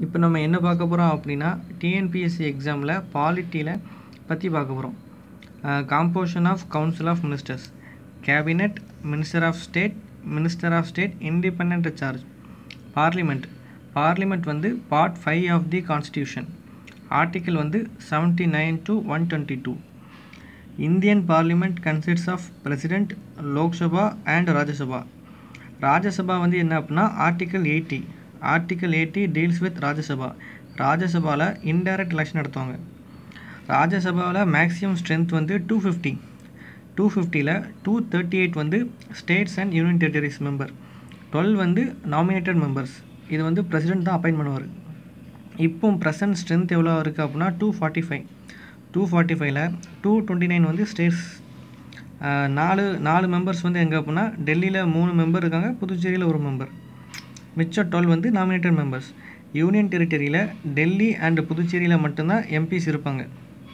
இப்போ நம்ம என்ன பார்க்க போகிறோம் அப்படின்னா டிஎன்பிஎஸ்சி எக்ஸாமில் பாலிட்டியில் பற்றி பார்க்க போகிறோம் composition of council of ministers cabinet minister of state minister of state independent charge parliament parliament வந்து part five of the constitution article வந்து seventy nine to one twenty two Indian parliament consists of president Lok Sabha and Rajya Sabha Rajya Sabha வந்து என்ன அப்படின்னா article eighty article eighty deals with Rajya Sabha ராஜ்யசபாவில் indirect election நடத்துவாங்க ராஜ்யசபாவில் maximum strength வந்து two fifty two ஃபிஃப்டியில் two thirty eight வந்து states and union territories member twelve வந்து நாமினேட்டட் மெம்பர்ஸ் இது வந்து பிரசிடென்ட் தான் அப்பாயின் பண்ணுவார் இப்போ ப்ரெசன்ட் ஸ்ட்ரென்த் எவ்வளோ இருக்குது அப்படின்னா two forty five two forty ஃபைவ்ல டூ டுவெண்ட்டி நைன் வந்து ஸ்டேட்ஸ் நாலு நாலு மெம்பர்ஸ் வந்து எங்கே அப்படின்னா டெல்லியில் மூணு மெம்பர் இருக்காங்க புதுச்சேரியில் ஒரு மெம்பர் மிச்சம் டுவெல் வந்து நாமினேட்டட் மெம்பர்ஸ் யூனியன் டெரிட்டரியில் டெல்லி அண்ட் புதுச்சேரியில் மட்டும்தான் எம்பிஸ் இருப்பாங்க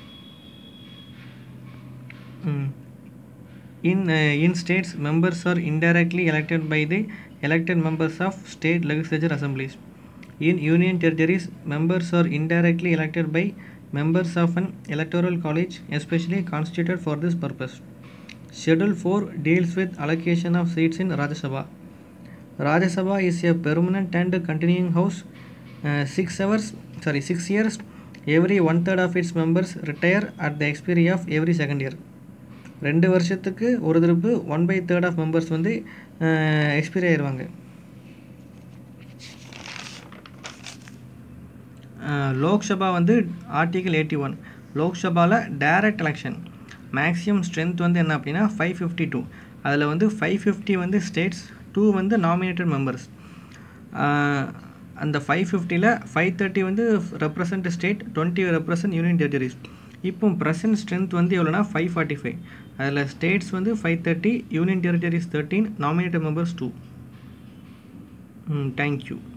in in states members are indirectly elected by the elected members of state legislature assemblies in union territories members are indirectly elected by members of an electoral college especially constituted for this purpose. Schedule 4 deals with allocation of seats in Rajya Sabha. Rajya Sabha is a permanent and continuing house. Uh, six hours, sorry, six years. Every one third of its members retire at the expiry of every second year. ரெண்டு வருஷத்துக்கு ஒரு திருப்பு one by third of members வந்து expiry ஆயிடுவாங்க லோக்சபா வந்து article eighty one லோக்சபாவில் direct election maximum strength வந்து என்ன அப்படின்னா ஃபைவ் ஃபிஃப்டி டூ அதில் வந்து ஃபைவ் ஃபிஃப்டி வந்து ஸ்டேட்ஸ் டூ வந்து நாமினேட்டட் மெம்பர்ஸ் அந்த ஃபைவ் ஃபிஃப்டியில் ஃபைவ் தேர்ட்டி வந்து represent state twenty represent union territories இப்போ ப்ரெசன்ட் ஸ்ட்ரென்த் வந்து எவ்வளோனா ஃபைவ் ஃபார்ட்டி ஃபைவ் அதில் ஸ்டேட்ஸ் வந்து five thirty union territories thirteen nominated members two ம் தேங்க்யூ